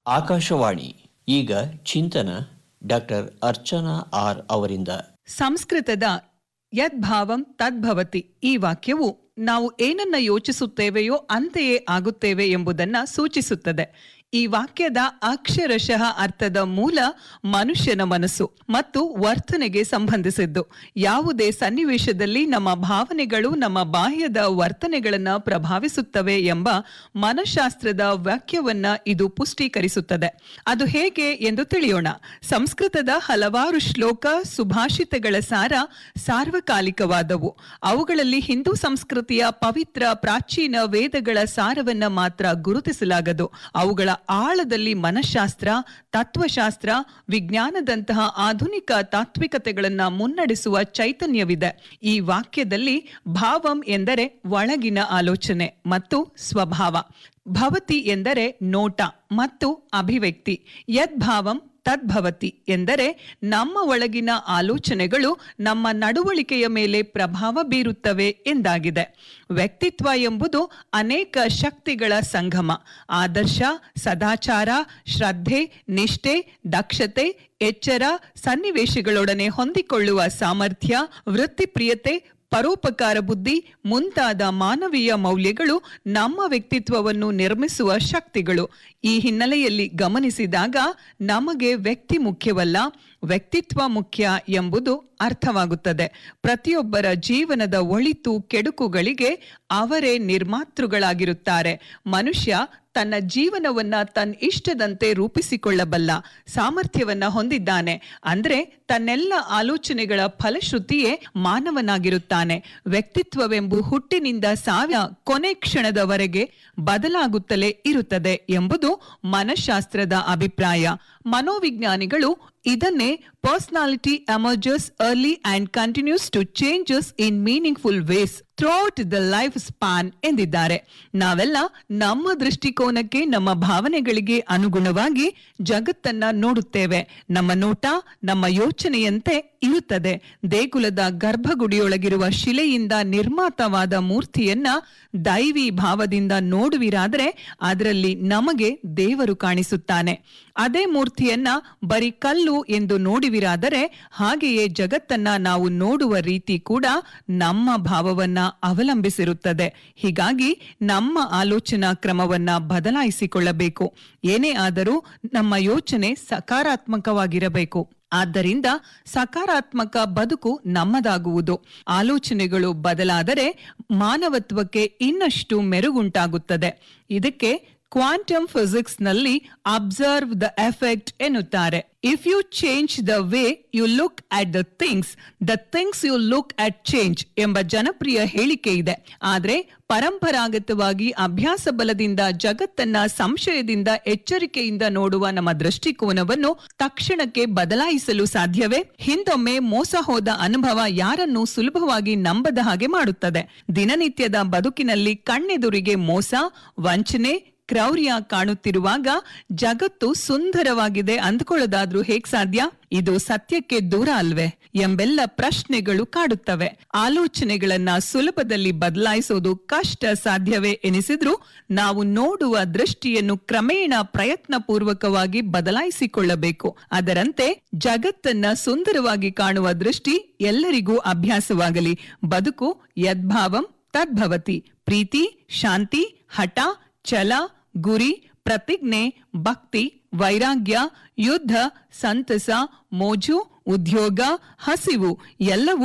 ಆಕಾಶವಾಣಿ ಈಗ ಚಿಂತನ doctor Archana R ಅವರಿಂದ ಸಂಸ್ಕೃತದ ಯದ್ಭಾವಂ ತದ್ಭವತಿ ಈ ವಾಕ್ಯವು ನಾವು ಏನನ್ನ ಯೋಚಿಸುತ್ತೇವೆಯೋ ಅಂತೆಯೇ ಆಗುತ್ತೇವೆ ಎಂಬುದನ್ನ ಸೂಚಿಸುತ್ತದೆ ಈ ವಾಕ್ಯದ ಅಕ್ಷರಶಃ ಅರ್ಥದ ಮೂಲ ಮನುಷ್ಯನ ಮನಸ್ಸು ಮತ್ತು ವರ್ತನೆಗೆ ಸಂಬಂಧಿಸಿದ್ದು ಯಾವುದೇ ಸನ್ನಿವೇಶದಲ್ಲಿ ನಮ್ಮ ಭಾವನೆಗಳು ನಮ್ಮ ಬಾಹ್ಯದ ವರ್ತನೆಗಳನ್ನ ಪ್ರಭಾವಿಸುತ್ತವೆ ಎಂಬ ಮನಃಶಾಸ್ತ್ರದ ವಾಕ್ಯವನ್ನ ಇದು ಪುಷ್ಟೀಕರಿಸುತ್ತದೆ ಅದು ಹೇಗೆ ಎಂದು ತಿಳಿಯೋಣ ಸಂಸ್ಕೃತದ ಹಲವಾರು ಶ್ಲೋಕ ಸುಭಾಷಿತಗಳ ಸಾರ ಸಾರ್ವಕಾಲಿಕವಾದವು ಅವುಗಳಲ್ಲಿ ಹಿಂದೂ ಸಂಸ್ಕೃತಿಯ ಪವಿತ್ರ ಪ್ರಾಚೀನ ವೇದಗಳ ಸಾರವನ್ನ ಮಾತ್ರ ಗುರುತಿಸಲಾಗದು ಅವುಗಳ ಆಳದಲ್ಲಿ ಮನಃಶಾಸ್ತ್ರ ತತ್ವಶಾಸ್ತ್ರ ವಿಜ್ಞಾನದಂತಹ ಆಧುನಿಕ ತಾತ್ವಿಕತೆಗಳನ್ನ ಮುನ್ನಡೆಸುವ ಚೈತನ್ಯವಿದೆ ಈ ವಾಕ್ಯದಲ್ಲಿ ಭಾವಂ ಎಂದರೆ ಒಳಗಿನ ಆಲೋಚನೆ ಮತ್ತು ಸ್ವಭಾವ ಭವತಿ ಎಂದರೆ ನೋಟ ಮತ್ತು ಅಭಿವ್ಯಕ್ತಿ ಯದ್ಭಾವಂ ತದ್ಭವತಿ ಎಂದರೆ ನಮ್ಮ ಒಳಗಿನ ಆಲೋಚನೆಗಳು ನಮ್ಮ ನಡವಳಿಕೆಯ ಮೇಲೆ ಪ್ರಭಾವ ಬೀರುತ್ತವೆ ಎಂದಾಗಿದೆ ವ್ಯಕ್ತಿತ್ವ ಎಂಬುದು ಅನೇಕ ಶಕ್ತಿಗಳ ಸಂಗಮ ಆದರ್ಶ ಸದಾಚಾರ ಶ್ರದ್ಧೆ ನಿಷ್ಠೆ ದಕ್ಷತೆ ಎಚ್ಚರ ಸನ್ನಿವೇಶಗಳೊಡನೆ ಹೊಂದಿಕೊಳ್ಳುವ ಸಾಮರ್ಥ್ಯ ವೃತ್ತಿಪ್ರಿಯತೆ ಪರೋಪಕಾರ ಬುದ್ಧಿ ಮುಂತಾದ ಮಾನವೀಯ ಮೌಲ್ಯಗಳು ನಮ್ಮ ವ್ಯಕ್ತಿತ್ವವನ್ನು ನಿರ್ಮಿಸುವ ಶಕ್ತಿಗಳು ಈ ಹಿನ್ನೆಲೆಯಲ್ಲಿ ಗಮನಿಸಿದಾಗ ನಮಗೆ ವ್ಯಕ್ತಿ ಮುಖ್ಯವಲ್ಲ ವ್ಯಕ್ತಿತ್ವ ಮುಖ್ಯ ಎಂಬುದು ಅರ್ಥವಾಗುತ್ತದೆ ಪ್ರತಿಯೊಬ್ಬರ ಜೀವನದ ಒಳಿತು ಕೆಡುಕುಗಳಿಗೆ ಅವರೇ ನಿರ್ಮಾತೃಗಳಾಗಿರುತ್ತಾರೆ ಮನುಷ್ಯ ತನ್ನ ಜೀವನವನ್ನ ತನ್ನ ಇಷ್ಟದಂತೆ ರೂಪಿಸಿಕೊಳ್ಳಬಲ್ಲ ಸಾಮರ್ಥ್ಯವನ್ನ ಹೊಂದಿದ್ದಾನೆ ಅಂದ್ರೆ ತನ್ನೆಲ್ಲ ಆಲೋಚನೆಗಳ ಫಲಶ್ರುತಿಯೇ ಮಾನವನಾಗಿರುತ್ತಾನೆ ವ್ಯಕ್ತಿತ್ವವೆಂಬು ಹುಟ್ಟಿನಿಂದ ಸಾವಿನ ಕೊನೆ ಕ್ಷಣದವರೆಗೆ ಬದಲಾಗುತ್ತಲೇ ಇರುತ್ತದೆ ಎಂಬುದು ಮನಃಶಾಸ್ತ್ರದ ಅಭಿಪ್ರಾಯ ಮನೋವಿಜ್ಞಾನಿಗಳು ಇದನ್ನೇ personality emerges early and continues to changes in meaningful ways throughout the life span ಎಂದಿದ್ದಾರೆ ನಾವೆಲ್ಲ ನಮ್ಮ ದೃಷ್ಟಿಕೋನಕ್ಕೆ ನಮ್ಮ ಭಾವನೆಗಳಿಗೆ ಅನುಗುಣವಾಗಿ ಜಗತ್ತನ್ನ ನೋಡುತ್ತೇವೆ ನಮ್ಮ ನೋಟ ನಮ್ಮ ಯೋಚನೆಯಂತೆ ಇರುತ್ತದೆ ದೇಗುಲದ ಗರ್ಭಗುಡಿಯೊಳಗಿರುವ ಶಿಲೆಯಿಂದ ನಿರ್ಮಾತವಾದ ಮೂರ್ತಿಯನ್ನ ದೈವಿ ಭಾವದಿಂದ ನೋಡುವಿರಾದರೆ ಅದರಲ್ಲಿ ನಮಗೆ ದೇವರು ಕಾಣಿಸುತ್ತಾನೆ ಅದೇ ಮೂರ್ತಿಯನ್ನ ಬರೀ ಕಲ್ಲು ಎಂದು ನೋಡುವಿರಾದರೆ ಹಾಗೆಯೇ ಜಗತ್ತನ್ನ ನಾವು ನೋಡುವ ರೀತಿ ಕೂಡ ನಮ್ಮ ಭಾವವನ್ನ ಅವಲಂಬಿಸಿರುತ್ತದೆ ಹೀಗಾಗಿ ನಮ್ಮ ಆಲೋಚನಾ ಕ್ರಮವನ್ನ ಬದಲಾಯಿಸಿಕೊಳ್ಳಬೇಕು ಏನೇ ಆದರೂ ನಮ್ಮ ಯೋಚನೆ ಸಕಾರಾತ್ಮಕವಾಗಿರಬೇಕು ಆದ್ದರಿಂದ ಸಕಾರಾತ್ಮಕ ಬದುಕು ನಮ್ಮದಾಗುವುದು ಆಲೋಚನೆಗಳು ಬದಲಾದರೆ ಮಾನವತ್ವಕ್ಕೆ ಇನ್ನಷ್ಟು ಮೆರುಗುಂಟಾಗುತ್ತದೆ ಇದಕ್ಕೆ ಕ್ವಾಂಟಮ್ ಫಿಸಿಕ್ಸ್ ನಲ್ಲಿ ಅಬ್ಸರ್ವ್ ದ ಎಫೆಕ್ಟ್ ಎನ್ನುತ್ತಾರೆ if you change the way you look at the things the things you look at change ಎಂಬ ಜನಪ್ರಿಯ ಹೇಳಿಕೆ ಇದೆ ಆದ್ರೆ ಪರಂಪರಾಗತವಾಗಿ ಅಭ್ಯಾಸ ಬಲದಿಂದ ಜಗತ್ತನ್ನ ಸಂಶಯದಿಂದ ಎಚ್ಚರಿಕೆಯಿಂದ ನೋಡುವ ನಮ್ಮ ದೃಷ್ಟಿಕೋನವನ್ನು ತಕ್ಷಣಕ್ಕೆ ಬದಲಾಯಿಸಲು ಸಾಧ್ಯವೇ ಹಿಂದೊಮ್ಮೆ ಮೋಸ ಹೋದ ಅನುಭವ ಯಾರನ್ನು ಸುಲಭವಾಗಿ ನಂಬದ ಹಾಗೆ ಮಾಡುತ್ತದೆ ದಿನನಿತ್ಯದ ಬದುಕಿನಲ್ಲಿ ಕಣ್ಣೆದುರಿಗೆ ಮೋಸ ವಂಚನೆ ಕ್ರೌರ್ಯ ಕಾಣುತ್ತಿರುವಾಗ ಜಗತ್ತು ಸುಂದರವಾಗಿದೆ ಅಂದ್ಕೊಳ್ಳೋದಾದ್ರೂ ಹೇಗ್ ಸಾಧ್ಯ ಇದು ಸತ್ಯಕ್ಕೆ ದೂರ ಅಲ್ವೇ ಎಂಬೆಲ್ಲ ಪ್ರಶ್ನೆಗಳು ಕಾಡುತ್ತವೆ ಆಲೋಚನೆಗಳನ್ನ ಸುಲಭದಲ್ಲಿ ಬದಲಾಯಿಸೋದು ಕಷ್ಟ ಸಾಧ್ಯವೇ ಎನಿಸಿದ್ರೂ ನಾವು ನೋಡುವ ದೃಷ್ಟಿಯನ್ನು ಕ್ರಮೇಣ ಪ್ರಯತ್ನ ಪೂರ್ವಕವಾಗಿ ಬದಲಾಯಿಸಿಕೊಳ್ಳಬೇಕು ಅದರಂತೆ ಜಗತ್ತನ್ನ ಸುಂದರವಾಗಿ ಕಾಣುವ ದೃಷ್ಟಿ ಎಲ್ಲರಿಗೂ ಅಭ್ಯಾಸವಾಗಲಿ ಬದುಕು ಯದ್ಭಾವಂ ತದ್ಭವತಿ ಪ್ರೀತಿ ಶಾಂತಿ ಹಠ ಛಲ ಗುರಿ ಪ್ರತಿಜ್ಞೆ ಭಕ್ತಿ ವೈರಾಗ್ಯ ಯುದ್ಧ ಸಂತಸ ಮೋಜು ಉದ್ಯೋಗ ಹಸಿವು ಎಲ್ಲವೂ